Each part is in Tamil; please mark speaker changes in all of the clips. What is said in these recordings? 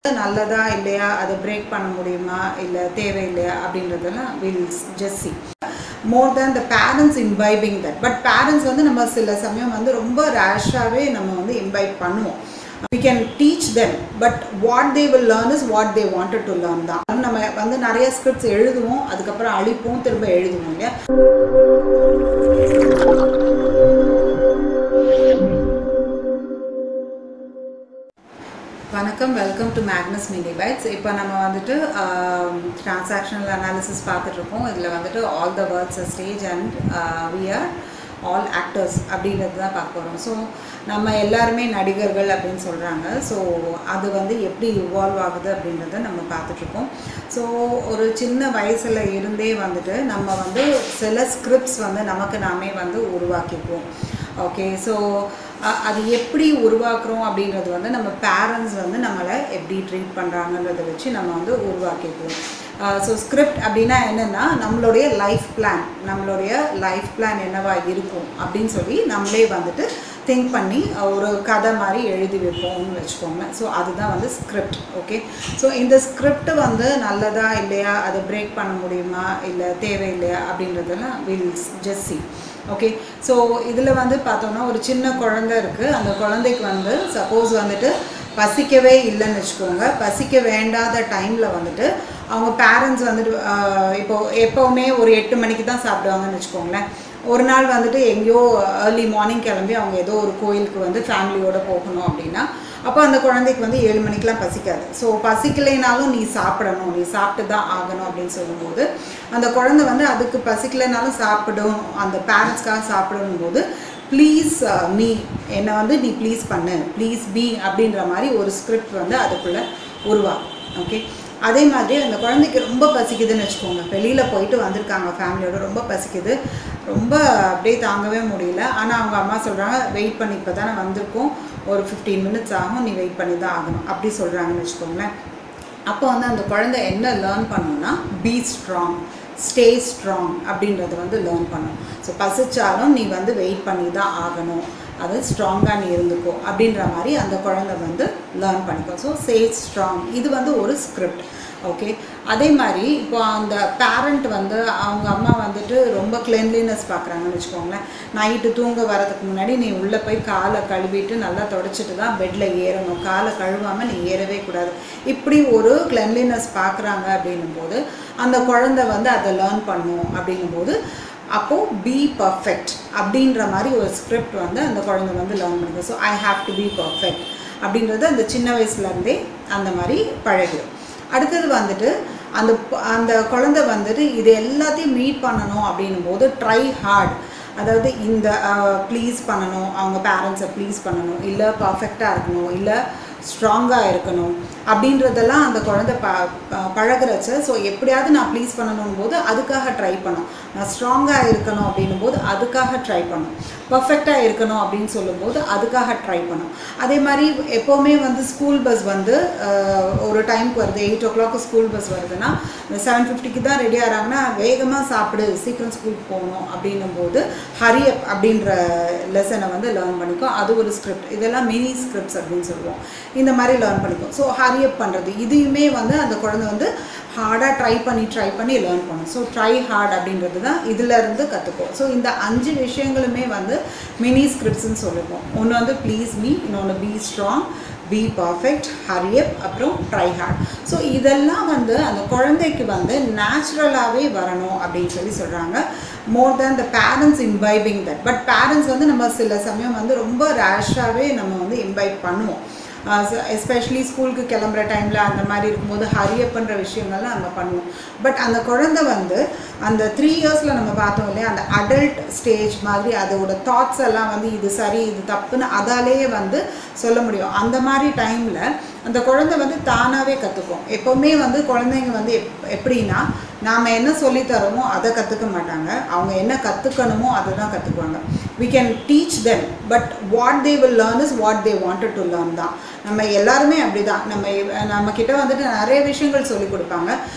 Speaker 1: நல்லதா இல்லையா அதை பிரேக் பண்ண முடியுமா இல்லை தேவையில்லையா அப்படின்றதெல்லாம் will just see more than the parents involving that but parents வந்து நம்ம சில சமயம் வந்து ரொம்ப ரேஷாகவே நம்ம வந்து இன்வைட் பண்ணுவோம் we can teach them but what they will learn is what they wanted to learn தான் நம்ம வந்து நிறைய ஸ்கிரிப்ட்ஸ் எழுதுவோம் அதுக்கப்புறம் அழிப்போம் திரும்ப எழுதுவோம் இல்லையா வணக்கம் welcome to Magnus media bytes இப்போ நம்ம வந்துட்டு டிரான்சாக்ஷனல் அனாலிசிஸ் பார்த்துட்ருக்கோம் இதில் வந்துட்டு all the words stage and we are all actors அப்படின்றது தான் பார்க்க போகிறோம் ஸோ நம்ம எல்லாருமே நடிகர்கள் அப்படின்னு சொல்கிறாங்க ஸோ அது வந்து எப்படி இவால்வ் ஆகுது அப்படின்றத நம்ம பார்த்துட்ருக்கோம் ஸோ ஒரு சின்ன வயசில் இருந்தே வந்துட்டு நம்ம வந்து சில ஸ்கிரிப்ட்ஸ் வந்து நமக்கு நாமே வந்து உருவாக்கிக்குவோம் ஓகே ஸோ அது எப்படி உருவாக்குறோம் அப்படின்றது வந்து நம்ம பேரண்ட்ஸ் வந்து நம்மளை எப்படி ட்ரீட் பண்ணுறாங்கன்றதை வச்சு நம்ம வந்து உருவாக்கிக்குவோம் ஸோ ஸ்கிரிப்ட் அப்படின்னா என்னென்னா நம்மளுடைய லைஃப் பிளான் நம்மளுடைய லைஃப் பிளான் என்னவா இருக்கும் அப்படின்னு சொல்லி நம்மளே வந்துட்டு திங்க் பண்ணி ஒரு கதை மாதிரி எழுதி வைப்போம்னு வச்சுக்கோங்க ஸோ அதுதான் வந்து ஸ்கிரிப்ட் ஓகே ஸோ இந்த ஸ்கிரிப்ட் வந்து நல்லதா இல்லையா அதை பிரேக் பண்ண முடியுமா இல்லை தேவையில்லையா அப்படின்றதெல்லாம் will just see okay so இதில் வந்து பார்த்தோம்னா ஒரு சின்ன குழந்தை இருக்குது அந்த குழந்தைக்கு வந்து சப்போஸ் வந்துட்டு பசிக்கவே இல்லைன்னு வச்சுக்கோங்க பசிக்க வேண்டாத டைமில் வந்துட்டு அவங்க பேரண்ட்ஸ் வந்துட்டு இப்போ எப்போவுமே ஒரு எட்டு மணிக்கு தான் சாப்பிடுவாங்கன்னு வச்சுக்கோங்களேன் ஒரு நாள் வந்துட்டு எங்கேயோ ஏர்லி மார்னிங் கிளம்பி அவங்க ஏதோ ஒரு கோயிலுக்கு வந்து ஃபேமிலியோடு போகணும் அப்படின்னா அப்போ அந்த குழந்தைக்கு வந்து ஏழு மணிக்கெலாம் பசிக்காது ஸோ பசிக்கலைனாலும் நீ சாப்பிடணும் நீ சாப்பிட்டு தான் ஆகணும் அப்படின்னு சொல்லும்போது அந்த குழந்தை வந்து அதுக்கு பசிக்கலைனாலும் சாப்பிடும் அந்த பேரண்ட்ஸ்க்காக சாப்பிடணும் போது ப்ளீஸ் மீ என்னை வந்து நீ ப்ளீஸ் பண்ணு ப்ளீஸ் பி அப்படின்ற மாதிரி ஒரு ஸ்கிரிப்ட் வந்து அதுக்குள்ளே உருவாகும் ஓகே அதே மாதிரி அந்த குழந்தைக்கு ரொம்ப பசிக்குதுன்னு வச்சுக்கோங்க வெளியில் போயிட்டு வந்திருக்காங்க ஃபேமிலியோட ரொம்ப பசிக்குது ரொம்ப அப்படியே தாங்கவே முடியல ஆனால் அவங்க அம்மா சொல்கிறாங்க வெயிட் பண்ணி இப்போ தானே வந்திருக்கோம் ஒரு ஃபிஃப்டீன் மினிட்ஸ் ஆகும் நீ வெயிட் பண்ணி தான் ஆகணும் அப்படி சொல்கிறாங்கன்னு வச்சுக்கோங்களேன் அப்போ வந்து அந்த குழந்தை என்ன லேர்ன் பண்ணணும்னா பி ஸ்ட்ராங் ஸ்டே ஸ்ட்ராங் அப்படின்றத வந்து லேர்ன் பண்ணும் ஸோ பசிச்சாலும் நீ வந்து வெயிட் பண்ணி தான் ஆகணும் அது ஸ்ட்ராங்காக நீ இருந்துக்கோ அப்படின்ற மாதிரி அந்த குழந்தை வந்து லேர்ன் பண்ணிக்கும் ஸோ சே ஸ்ட்ராங் இது வந்து ஒரு ஸ்கிரிப்ட் ஓகே அதே மாதிரி இப்போ அந்த பேரண்ட் வந்து அவங்க அம்மா வந்துட்டு ரொம்ப கிளென்லினஸ் பார்க்குறாங்கன்னு வச்சுக்கோங்களேன் நைட்டு தூங்க வரதுக்கு முன்னாடி நீ உள்ளே போய் காலை கழுவிட்டு நல்லா தொடச்சிட்டு தான் பெட்டில் ஏறணும் காலை கழுவாமல் நீ ஏறவே கூடாது இப்படி ஒரு கிளென்லினஸ் பார்க்குறாங்க அப்படின்னும் போது அந்த குழந்தை வந்து அதை லேர்ன் பண்ணும் அப்படின்னும் போது அப்போது பி பர்ஃபெக்ட் அப்படின்ற மாதிரி ஒரு ஸ்கிரிப்ட் வந்து அந்த குழந்தை வந்து லேர்ன் பண்ணுது so I have to be perfect அப்படின்றது அந்த சின்ன வயசுலேருந்தே அந்த மாதிரி பழகிடும் அடுத்தது வந்துட்டு அந்த அந்த குழந்தை வந்துட்டு இது எல்லாத்தையும் மீட் பண்ணணும் அப்படின்னும் போது ட்ரை ஹார்ட் அதாவது இந்த ப்ளீஸ் பண்ணணும் அவங்க பேரண்ட்ஸை ப்ளீஸ் பண்ணணும் இல்லை பர்ஃபெக்டாக இருக்கணும் இல்லை ஸ்ட்ராங்காக இருக்கணும் அப்படின்றதெல்லாம் அந்த குழந்தை ப பழகிறச்ச ஸோ எப்படியாவது நான் ப்ளீஸ் பண்ணணும் போது அதுக்காக ட்ரை பண்ணும் நான் ஸ்ட்ராங்காக இருக்கணும் அப்படின்னும் போது அதுக்காக ட்ரை பண்ணும் பர்ஃபெக்டாக இருக்கணும் அப்படின்னு சொல்லும்போது அதுக்காக ட்ரை பண்ணும் அதே மாதிரி எப்போவுமே வந்து ஸ்கூல் பஸ் வந்து ஒரு டைமுக்கு வருது eight o'clock school bus வருதுன்னா செவன் ஃபிஃப்டிக்கு தான் ரெடி ஆகிறாங்கன்னா வேகமாக சாப்பிடு சீக்கிரம் ஸ்கூலுக்கு போகணும் அப்படின்னும் போது ஹரியப் அப்படின்ற லெசனை வந்து லேர்ன் பண்ணிக்கும் அது ஒரு ஸ்கிரிப்ட் இதெல்லாம் மினி ஸ்கிரிப்ட்ஸ் அப்படின்னு சொல்லுவோம் இந்த மாதிரி லேர்ன் பண்ணிக்கும் ஸோ ஹரியப் பண்ணுறது இதையுமே வந்து அந்த குழந்தை வந்து ஹார்டாக ட்ரை பண்ணி ட்ரை பண்ணி லேர்ன் பண்ணும் ஸோ ட்ரை ஹார்ட் அப்படின்றது தான் இதிலேருந்து கற்றுக்கும் ஸோ இந்த அஞ்சு விஷயங்களுமே வந்து மினி ஸ்கிரிப்ட்ஸ்னு சொல்லுவோம் ஒன்று வந்து ப்ளீஸ் மீ இன்னொன்று be strong be perfect hurry up அப்புறம் ட்ரை ஹார்ட் ஸோ இதெல்லாம் வந்து அந்த குழந்தைக்கு வந்து நேச்சுரலாகவே வரணும் அப்படின்னு சொல்லி சொல்கிறாங்க more than the parents involving that but parents வந்து நம்ம சில சமயம் வந்து ரொம்ப ரேஷாகவே நம்ம வந்து இன்வைட் பண்ணுவோம் எஸ்பெஷலி ஸ்கூலுக்கு கிளம்புற டைமில் அந்த மாதிரி இருக்கும்போது ஹரியப்புன்ற விஷயங்கள்லாம் நம்ம பண்ணுவோம் பட் அந்த குழந்தை வந்து அந்த த்ரீ இயர்ஸில் நம்ம பார்த்தோம் இல்லையா அந்த அடல்ட் ஸ்டேஜ் மாதிரி அதோட தாட்ஸ் எல்லாம் வந்து இது சரி இது தப்புன்னு அதாலேயே வந்து சொல்ல முடியும் அந்த மாதிரி டைமில் அந்த குழந்தை வந்து தானாகவே கற்றுக்கும் எப்போவுமே வந்து குழந்தைங்க வந்து எப் எப்படின்னா நாம் என்ன சொல்லித்தரோமோ அதை கற்றுக்க மாட்டாங்க அவங்க என்ன கற்றுக்கணுமோ அதை தான் கற்றுக்குவாங்க we can teach them but what they will learn is what they wanted to learn தான் நம்ம எல்லாருமே அப்படி தான் நம்ம நம்ம கிட்ட வந்துட்டு நிறைய விஷயங்கள் சொல்லி கொடுப்பாங்க for example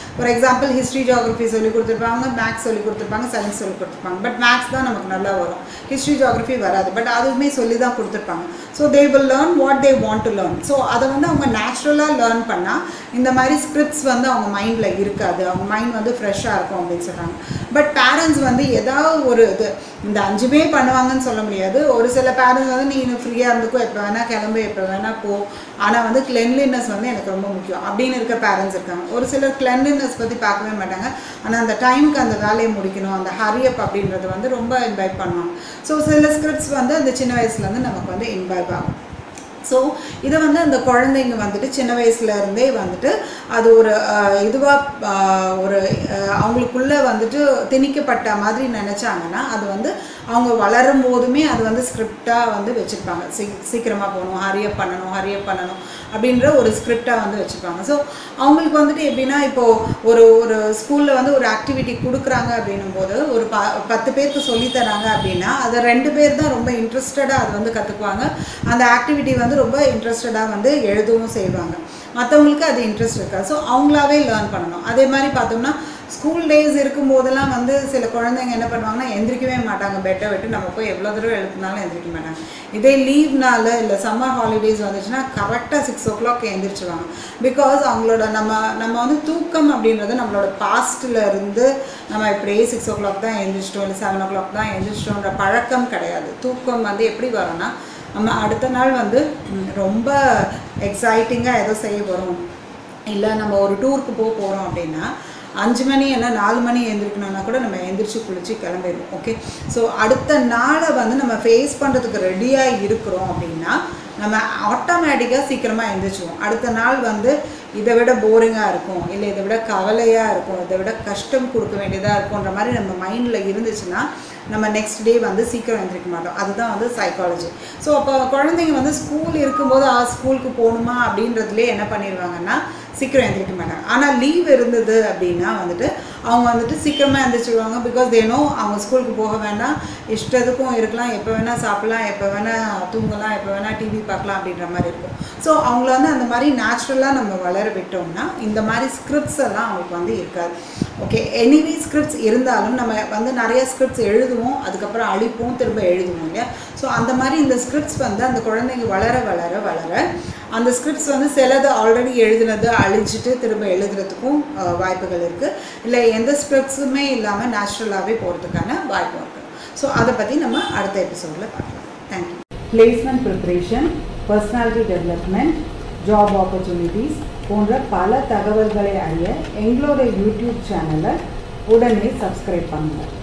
Speaker 1: example history geography சொல்லி கொடுத்துருப்பாங்க மேக்ஸ் சொல்லி கொடுத்துருப்பாங்க சயின்ஸ் சொல்லி கொடுத்துருப்பாங்க பட் மேக்ஸ் தான் நமக்கு நல்லா வரும் ஹிஸ்ட்ரி ஜியாகிரஃபி வராது பட் அதுவுமே சொல்லி தான் கொடுத்துருப்பாங்க so they will learn what they want to learn so அதை வந்து அவங்க நேச்சுரலாக லேர்ன் பண்ணால் இந்த மாதிரி ஸ்கிரிப்ட்ஸ் வந்து அவங்க மைண்டில் இருக்காது அவங்க மைண்ட் வந்து ஃப்ரெஷ்ஷாக இருக்கும் அப்படின்னு சொல்கிறாங்க பட் பேரண்ட்ஸ் வந்து ஏதாவது ஒரு இது இந்த அஞ்சுமே பண்ணுவாங்கன்னு சொல்ல முடியாது ஒரு சில பேரண்ட்ஸ் வந்து நீ ஃப்ரீயாக இருந்துக்கோ எப்போ வேணால் கிளம்பு எப்போ வேணால் போ ஆனால் வந்து கிளென்லினஸ் வந்து எனக்கு ரொம்ப முக்கியம் அப்படின்னு இருக்க பேரண்ட்ஸ் இருக்காங்க ஒரு சிலர் கிளென்லினஸ் பற்றி பார்க்கவே மாட்டாங்க ஆனால் அந்த டைமுக்கு அந்த வேலையை முடிக்கணும் அந்த ஹரியப் அப்படின்றது வந்து ரொம்ப இன்வைட் பண்ணுவாங்க ஸோ சில ஸ்கிரிப்ட்ஸ் வந்து அந்த சின்ன வயசுலேருந்து நமக்கு வந்து இன்வைட் ஆகும் ஸோ இதை வந்து அந்த குழந்தைங்க வந்துட்டு சின்ன வயசுல இருந்தே வந்துட்டு அது ஒரு இதுவாக ஒரு அஹ், அவங்களுக்குள்ள வந்துட்டு திணிக்கப்பட்ட மாதிரி நினச்சாங்கன்னா அது வந்து அவங்க வளரும் போதுமே அது வந்து ஸ்கிரிப்டாக வந்து வச்சுருப்பாங்க சீ சீக்கிரமாக போகணும் ஹரியப் பண்ணணும் ஹரியப் பண்ணணும் அப்படின்ற ஒரு ஸ்கிரிப்டாக வந்து வச்சுருப்பாங்க ஸோ அவங்களுக்கு வந்துட்டு எப்படின்னா இப்போது ஒரு ஒரு ஸ்கூலில் வந்து ஒரு ஆக்டிவிட்டி கொடுக்குறாங்க அப்படின்னும் போது ஒரு ப பத்து பேருக்கு சொல்லித் தராங்க அப்படின்னா அதை ரெண்டு பேர் தான் ரொம்ப இன்ட்ரெஸ்டடாக அது வந்து கற்றுக்குவாங்க அந்த ஆக்டிவிட்டி வந்து ரொம்ப இன்ட்ரெஸ்டடாக வந்து எழுதவும் செய்வாங்க மற்றவங்களுக்கு அது இன்ட்ரெஸ்ட் இருக்காது ஸோ அவங்களாவே லேர்ன் பண்ணணும் அதே மாதிரி பார்த்தோம்னா ஸ்கூல் டேஸ் இருக்கும்போதெல்லாம் வந்து சில குழந்தைங்க என்ன பண்ணுவாங்கன்னா எந்திரிக்கவே மாட்டாங்க பெட்டை விட்டு நம்ம போய் எவ்வளோ தடவை எழுப்பினாலும் எந்திரிக்க மாட்டாங்க இதே லீவ்னால இல்லை சம்மர் ஹாலிடேஸ் வந்துச்சுன்னா கரெக்டாக சிக்ஸ் ஓ கிளாக் எந்திரிச்சிருவாங்க பிகாஸ் அவங்களோட நம்ம நம்ம வந்து தூக்கம் அப்படின்றது நம்மளோட பாஸ்ட்டில் இருந்து நம்ம இப்படியே சிக்ஸ் ஓ கிளாக் தான் எழுந்திரிச்சிட்டோம் இல்லை செவன் ஓ கிளாக் தான் எழுந்திரிச்சிட்டோன்ற பழக்கம் கிடையாது தூக்கம் வந்து எப்படி வரும்னா நம்ம அடுத்த நாள் வந்து ம், ரொம்ப எக்ஸைட்டிங்காக ஏதோ செய்ய போகிறோம் இல்லை நம்ம ஒரு டூருக்கு போக போகிறோம் அப்படின்னா அஞ்சு மணி என்ன நாலு மணி எழுந்திரிக்கணும்னா கூட நம்ம எந்திரிச்சு குளிச்சு கிளம்பிடுவோம் ஓகே ஸோ அடுத்த நாளை வந்து நம்ம ஃபேஸ் பண்ணுறதுக்கு ரெடியாக இருக்கிறோம் அப்படின்னா நம்ம ஆட்டோமேட்டிக்காக சீக்கிரமாக எழுந்திரிச்சுவோம் அடுத்த நாள் வந்து இதை விட போரிங்காக இருக்கும் இல்லை இதை விட கவலையாக இருக்கும் இதை விட கஷ்டம் கொடுக்க வேண்டியதாக இருக்கும்ன்ற மாதிரி நம்ம மைண்டில் இருந்துச்சுன்னா நம்ம நெக்ஸ்ட் டே வந்து சீக்கிரம் எழுந்திரிக்க மாட்டோம் அதுதான் வந்து சைக்காலஜி ஸோ அப்போ குழந்தைங்க வந்து ஸ்கூல் இருக்கும்போது ஆ ஸ்கூலுக்கு போகணுமா அப்படின்றதுலேயே என்ன பண்ணிடுவாங்கன்னா சீக்கிரம் எழுந்திரிக்க மாட்டாங்க ஆனால் லீவ் இருந்தது அப்படின்னா வந்துட்டு அவங்க வந்துட்டு சீக்கிரமாக எழுந்திரிச்சிடுவாங்க பிகாஸ் தேனோ அவங்க ஸ்கூலுக்கு போக வேண்டாம் இஷ்டத்துக்கும் இருக்கலாம் எப்போ வேணால் சாப்பிடலாம் எப்போ வேணால் தூங்கலாம் எப்போ வேணால் டிவி பார்க்கலாம் அப்படின்ற மாதிரி இருக்கும் ஸோ அவங்கள வந்து அந்த மாதிரி நேச்சுரலாக நம்ம வளர விட்டோம்னா இந்த மாதிரி ஸ்கிரிப்ட்ஸ் எல்லாம் அவங்களுக்கு வந்து இருக்காது ஓகே எனிவே ஸ்கிரிப்ட்ஸ் இருந்தாலும் நம்ம வந்து நிறைய ஸ்கிரிப்ட்ஸ் எழுதுவோம் அதுக்கப்புறம் அழிப்போம் திரும்ப எழுதுவோம் இல்லையா ஸோ அந்த மாதிரி இந்த ஸ்கிரிப்ட்ஸ் வந்து அந்த குழந்தைங்க வளர வளர வளர அந்த ஸ்கிரிப்ட்ஸ் வந்து சிலது ஆல்ரெடி எழுதுனது அழிச்சிட்டு திரும்ப எழுதுறதுக்கும் அஹ், வாய்ப்புகள் இருக்குது இல்லை எந்த ஸ்கிரிப்ட்ஸுமே இல்லாமல் நேச்சுரலாகவே போகிறதுக்கான வாய்ப்பும் இருக்குது ஸோ அதை பற்றி நம்ம அடுத்த எபிசோடில் பார்க்கலாம் thank you placement preparation personality development job opportunities போன்ற பல தகவல்களை அறிய எங்களோட யூடியூப் சேனலை உடனே சப்ஸ்கிரைப் பண்ணுங்கள்